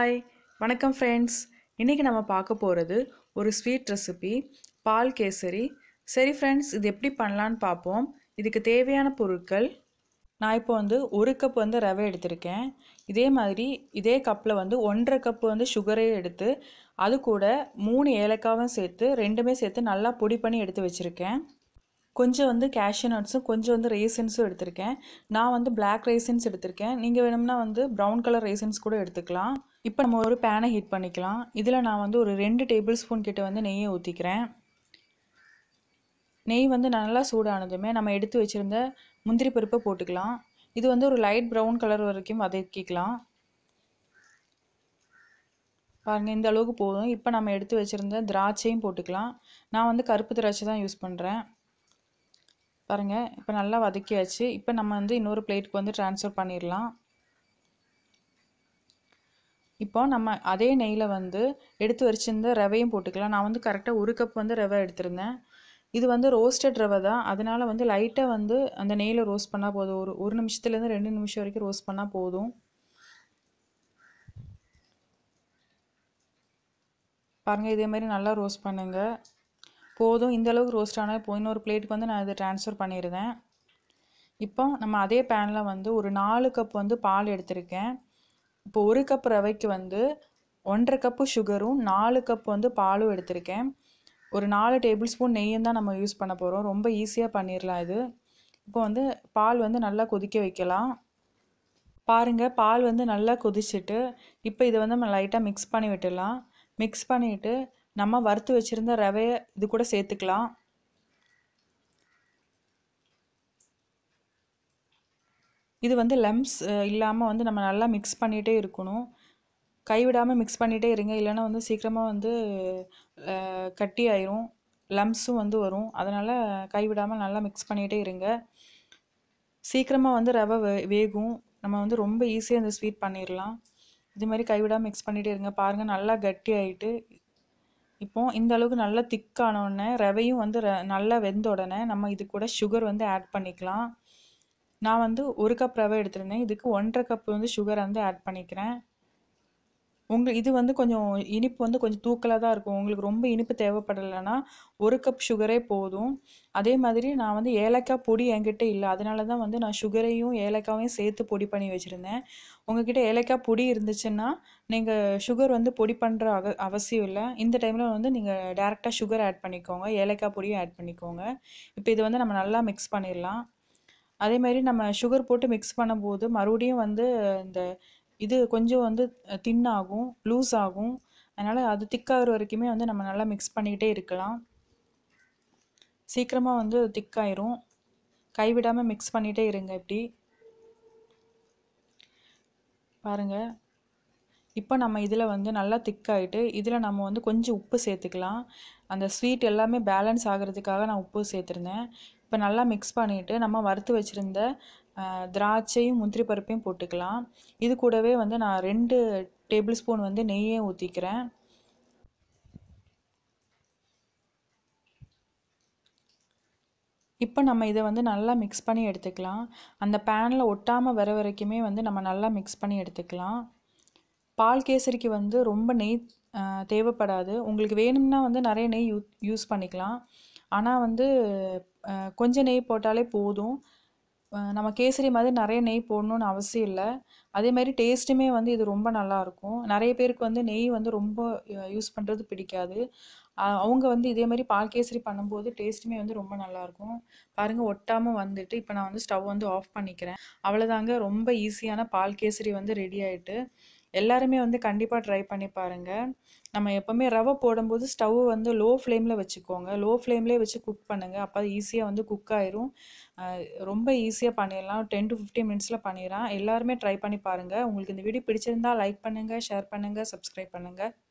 hi வணக்கம் friends இன்றைக்கி நம்ம பார்க்க போகிறது ஒரு ஸ்வீட் ரெசிபி பால் கேசரி சரி ஃப்ரெண்ட்ஸ் இது எப்படி பண்ணலான்னு பார்ப்போம் இதுக்கு தேவையான பொருட்கள் நான் இப்போ வந்து ஒரு கப் வந்து ரவை எடுத்திருக்கேன் இதே மாதிரி இதே கப்பில் வந்து ஒன்றரை கப் வந்து சுகரையும் எடுத்து அது கூட மூணு ஏலக்காவும் சேர்த்து ரெண்டுமே சேர்த்து நல்லா பொடி பண்ணி எடுத்து வச்சுருக்கேன் கொஞ்சம் வந்து கேஷ்யூ நட்ஸும் கொஞ்சம் வந்து ரேசன்ஸும் எடுத்திருக்கேன் நான் வந்து பிளாக் ரேசன்ஸ் எடுத்திருக்கேன் நீங்கள் வேணும்னா வந்து ப்ரௌன் கலர் ரேசன்ஸ் கூட எடுத்துக்கலாம் இப்போ நம்ம ஒரு பேனை ஹீட் பண்ணிக்கலாம் இதில் நான் வந்து ஒரு ரெண்டு டேபிள் ஸ்பூன் கிட்ட வந்து நெய்யை ஊற்றிக்கிறேன் நெய் வந்து நல்லா சூடானதுமே நம்ம எடுத்து வச்சுருந்த முந்திரி பருப்பை போட்டுக்கலாம் இது வந்து ஒரு லைட் ப்ரௌன் கலர் வரைக்கும் வதக்கிக்கலாம் பாருங்கள் இந்த அளவுக்கு போதும் இப்போ நம்ம எடுத்து வச்சுருந்த திராட்சையும் போட்டுக்கலாம் நான் வந்து கருப்பு திராட்சை தான் யூஸ் பண்ணுறேன் பாருங்கள் இப்போ நல்லா வதக்கியாச்சு இப்போ நம்ம வந்து இன்னொரு பிளேட்டுக்கு வந்து ட்ரான்ஸ்ஃபர் பண்ணிடலாம் இப்போ நம்ம அதே நெய்யில் வந்து எடுத்து வச்சிருந்த ரவையும் போட்டுக்கலாம் நான் வந்து கரெக்டாக ஒரு கப் வந்து ரவை எடுத்திருந்தேன் இது வந்து ரோஸ்டட் ரவை தான் அதனால் வந்து லைட்டாக வந்து அந்த நெய்யில் ரோஸ்ட் பண்ணால் போதும் ஒரு ஒரு நிமிஷத்துலேருந்து ரெண்டு நிமிஷம் வரைக்கும் ரோஸ்ட் பண்ணால் போதும் பாருங்கள் இதே மாதிரி நல்லா ரோஸ்ட் பண்ணுங்கள் போதும் இந்த அளவுக்கு ரோஸ்ட் ஆனால் இப்போ இன்னொரு பிளேட்டுக்கு வந்து நான் இதை ட்ரான்ஸ்ஃபர் பண்ணிடுறேன் இப்போ நம்ம அதே பேனில் வந்து ஒரு நாலு கப் வந்து பால் எடுத்திருக்கேன் இப்போ ஒரு கப் ரவைக்கு வந்து ஒன்றரை கப்பு சுகரும் நாலு கப் வந்து பாலும் எடுத்திருக்கேன் ஒரு நாலு டேபிள் ஸ்பூன் நெய்யும் தான் நம்ம யூஸ் பண்ண போகிறோம் ரொம்ப ஈஸியாக பண்ணிடலாம் இது இப்போ வந்து பால் வந்து நல்லா கொதிக்க வைக்கலாம் பாருங்கள் பால் வந்து நல்லா கொதிச்சுட்டு இப்போ இதை வந்து நம்ம லைட்டாக மிக்ஸ் பண்ணி விட்டுடலாம் மிக்ஸ் பண்ணிவிட்டு நம்ம வறுத்து வச்சுருந்த ரவையை இது கூட சேர்த்துக்கலாம் இது வந்து லம்ஸ் இல்லாமல் வந்து நம்ம நல்லா மிக்ஸ் பண்ணிகிட்டே இருக்கணும் கைவிடாமல் மிக்ஸ் பண்ணிகிட்டே இருங்க இல்லைன்னா வந்து சீக்கிரமாக வந்து கட்டி ஆயிரும் லம்ஸும் வந்து வரும் அதனால் கைவிடாமல் நல்லா மிக்ஸ் பண்ணிகிட்டே இருங்க சீக்கிரமாக வந்து ரவை வே வேகும் நம்ம வந்து ரொம்ப ஈஸியாக இந்த ஸ்வீட் பண்ணிடலாம் இது மாதிரி கைவிடாமல் மிக்ஸ் பண்ணிகிட்டே இருங்க பாருங்கள் நல்லா கட்டி ஆகிட்டு இப்போ இந்த அளவுக்கு நல்லா திக்கான உடனே ரவையும் வந்து ர நல்லா வெந்த உடனே நம்ம இது கூட சுகர் வந்து ஆட் பண்ணிக்கலாம் நான் வந்து ஒரு கப் ரவை எடுத்திருந்தேன் இதுக்கு ஒன்றரை கப் வந்து சுகர் வந்து ஆட் பண்ணிக்கிறேன் உங்கள் இது வந்து கொஞ்சம் இனிப்பு வந்து கொஞ்சம் தூக்கலாக தான் இருக்கும் உங்களுக்கு ரொம்ப இனிப்பு தேவைப்படலைன்னா ஒரு கப் சுகரே போதும் அதே மாதிரி நான் வந்து ஏலக்காய் பொடி என்கிட்ட இல்லை அதனால தான் வந்து நான் சுகரையும் ஏலக்காவையும் சேர்த்து பொடி பண்ணி வச்சுருந்தேன் உங்ககிட்ட ஏலக்காய் பொடி இருந்துச்சுன்னா நீங்கள் சுகர் வந்து பொடி பண்ணுற அவ அவசியம் இல்லை இந்த டைமில் வந்து நீங்கள் டேரெக்டாக சுகர் ஆட் பண்ணிக்கோங்க ஏலக்காய் பொடியும் ஆட் பண்ணிக்கோங்க இப்போ இது வந்து நம்ம நல்லா மிக்ஸ் பண்ணிடலாம் அதே மாதிரி நம்ம சுகர் போட்டு மிக்ஸ் பண்ணும்போது மறுபடியும் வந்து இந்த இது கொஞ்சம் வந்து தின் ஆகும் லூஸ் ஆகும் அதனால் அது திக்காகிற வரைக்குமே வந்து நம்ம நல்லா மிக்ஸ் பண்ணிக்கிட்டே இருக்கலாம் சீக்கிரமாக வந்து திக்காயிரும் கைவிடாமல் மிக்ஸ் பண்ணிகிட்டே இருங்க இப்படி பாருங்கள் இப்போ நம்ம இதில் வந்து நல்லா திக்காயிட்டு இதில் நம்ம வந்து கொஞ்சம் உப்பு சேர்த்துக்கலாம் அந்த ஸ்வீட் எல்லாமே பேலன்ஸ் ஆகிறதுக்காக நான் உப்பு சேர்த்துருந்தேன் இப்போ நல்லா மிக்ஸ் பண்ணிவிட்டு நம்ம வறுத்து வச்சுருந்த திராட்சையும் முந்திரி பருப்பையும் போட்டுக்கலாம் இது கூடவே வந்து நான் ரெண்டு டேபிள் ஸ்பூன் வந்து நெய்யே ஊற்றிக்கிறேன் இப்போ நம்ம இதை வந்து நல்லா மிக்ஸ் பண்ணி எடுத்துக்கலாம் அந்த பேனில் ஒட்டாமல் வர வரைக்குமே வந்து நம்ம நல்லா மிக்ஸ் பண்ணி எடுத்துக்கலாம் பால் கேசரிக்கு வந்து ரொம்ப நெய் தேவைப்படாது உங்களுக்கு வேணும்னா வந்து நிறைய நெய் யூ யூஸ் பண்ணிக்கலாம் ஆனால் வந்து கொஞ்சம் நெய் போட்டாலே போதும் நம்ம கேசரி மாதிரி நிறைய நெய் போடணுன்னு அவசியம் இல்லை அதே மாதிரி டேஸ்ட்டுமே வந்து இது ரொம்ப நல்லாயிருக்கும் நிறைய பேருக்கு வந்து நெய் வந்து ரொம்ப யூஸ் பண்ணுறது பிடிக்காது அவங்க வந்து இதே மாதிரி பால் கேசரி பண்ணும்போது டேஸ்ட்டுமே வந்து ரொம்ப நல்லாயிருக்கும் பாருங்கள் ஒட்டாமல் வந்துட்டு இப்போ நான் வந்து ஸ்டவ் வந்து ஆஃப் பண்ணிக்கிறேன் அவ்வளோதாங்க ரொம்ப ஈஸியான பால் கேசரி வந்து ரெடி ஆகிட்டு எல்லாருமே வந்து கண்டிப்பாக ட்ரை பண்ணி பாருங்கள் நம்ம எப்போவுமே ரவை போடும்போது ஸ்டவ் வந்து லோ ஃப்ளேமில் வச்சுக்கோங்க லோ ஃப்ளேம்லேயே வச்சு குக் பண்ணுங்கள் அப்போ ஈஸியாக வந்து குக் ஆயிரும் ரொம்ப ஈஸியாக பண்ணிடலாம் டென் டு ஃபிஃப்டீன் மினிட்ஸில் பண்ணிடலாம் எல்லாருமே ட்ரை பண்ணி பாருங்கள் உங்களுக்கு இந்த வீடியோ பிடிச்சிருந்தா லைக் பண்ணுங்கள் ஷேர் பண்ணுங்கள் சப்ஸ்கிரைப் பண்ணுங்கள்